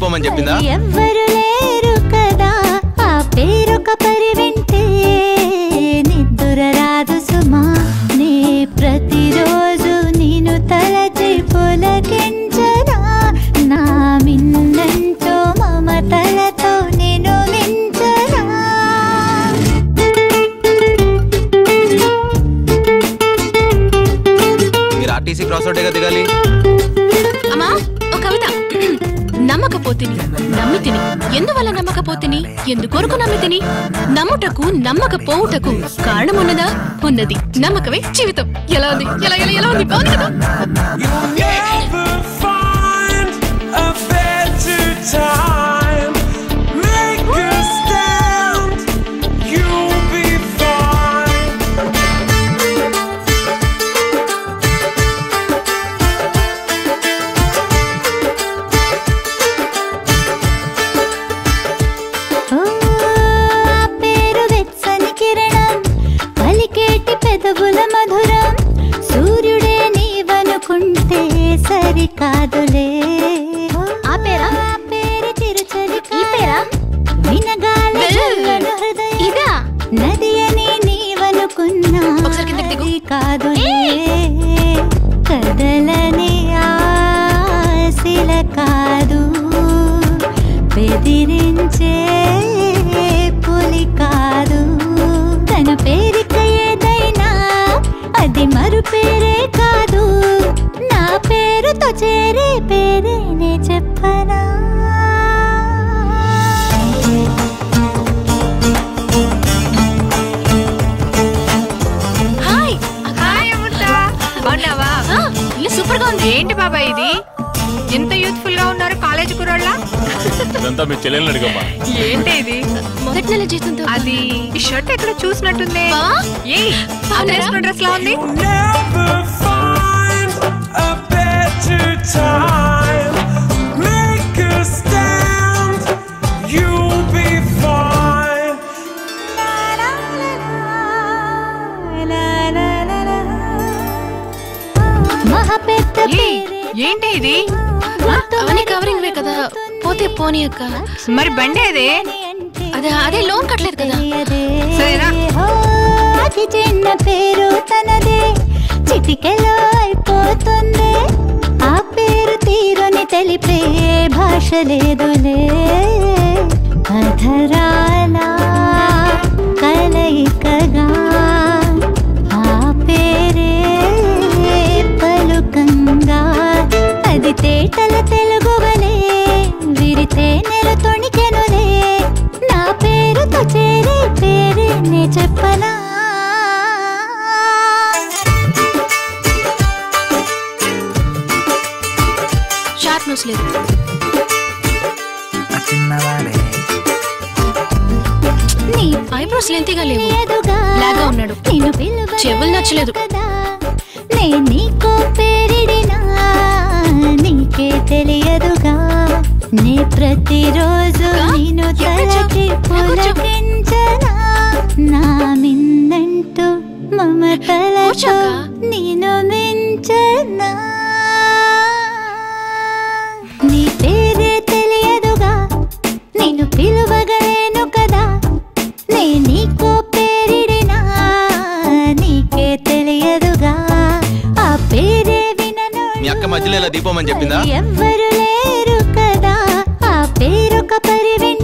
దీపమని చెప్పిందా ఎవ్వరు లేరు కదా ఆ పేరొక పరి వింటే నిద్దుర రాదు సుమా నే ప్రతిరోజు నేను తలచి పులకించనా నా మిన్నంటో మమతలతో నేను మించనా మీరు ఆర్టీసీ క్రాస్ రోడ్డే దిగాలి అమ్మా ఒక కవిత నమ్మకపోతిని నమ్మితిని ఎందువల్ల నమ్మకపోతిని ఎందుకొరకు నమ్మితిని నమ్ముటకు నమ్మకపోవుటకు కారణమున్నదా ఉన్నది నమ్మకమే జీవితం ఎలా ఉంది ఎలా ఎలా ఎలా ఉంది బాగుంది కదా Never find a better time. Make a stand, you'll be fine. ఓ, ఆ పేరు వెచ్చని కిరణం పలికేటి పెదవుల మధురం సూర్యుడే నీవనుకుంటే సరికాదులే ఓ, ఆ పేరా ఆ పేరు చిరుచలి ఈ పేరా వినగాలి జల్లున హృదయం ఇదా నది అని నీవనుకున్నా ఒకసారి కిందకి దిగు. అది కాదులే కదలని ఆశల కాదు బెదిరించే పులి కాదు తన పేరిక ఏదైనా అది మరు పేరే కాదు నా పేరుతో చేరే పేరేనే చెప్పనా హాయ్ హాయ్ అమృత బాగున్నావా ఆ, ఇల్లు సూపర్ గా ఉంది ఏంటి బాబా ఇది ఇంత యూత్ఫుల్ గా ఉన్నారు కాలేజ్ కుర్రోళ్ళ ఇదంతా మీ చెల్లెల్ని అడిగమ్మా ఏంటి ఇది మొదటి నెల జీతంతో అది ఈ షర్ట్ ఎక్కడ చూసినట్టుంది బా? ఏయ్ అవునా? డ్రెస్ లా ఉంది Never find a better time. Make a stand, you'll be fine. మహా పెద్ద ఏయ్, ఏంటి ఇది అవన్నీ కవరింగ్ వే కదా పోతే పోనీ అక్క మరి బండి అదే అదే అదే లోన్ కట్టలేదు కదా సరేనా? అతి చిన్న పేరు తనదే చిటికెలో అయిపోతుంది ఆ పేరు తీరుని తెలిపే భాష లేదులే అధరాల కలయికగా ఆ పేరే పలుకంగా అది తేటల తెలుగువలే విరితే నెల తొణికెనులే నా పేరుతో చేరే పేరే నే చెప్పనా షార్ప్ నోస్ లేదు నీ ఐబ్రోస్ లెంతీగా లేవు ఎదుగా లాగా ఉన్నాడు. నిన్ను పిలువను చెవులు నచ్చలేదు. కదా నే నీకో పేరిడినా నీకే తెలియదుగా నే ప్రతిరోజు అక్కా, నేను ఎప్పుడొచ్చావ్? తలచి కూర్చో. పులకించనా నా మిన్నంటూ మమతలతో కూర్చోక్కా. నేను మించనా నీ పేరే తెలియదుగా నేను పిలువగలేను కదా నే నీకో పేరిడినా నీకే తెలియదుగా ఆ పేరే వినను మీ అక్క మధ్యలో ఇలా దీపమని చెప్పిందా ఎవ్వరు లేరు కదా ఆ పేరొక పరి వింటే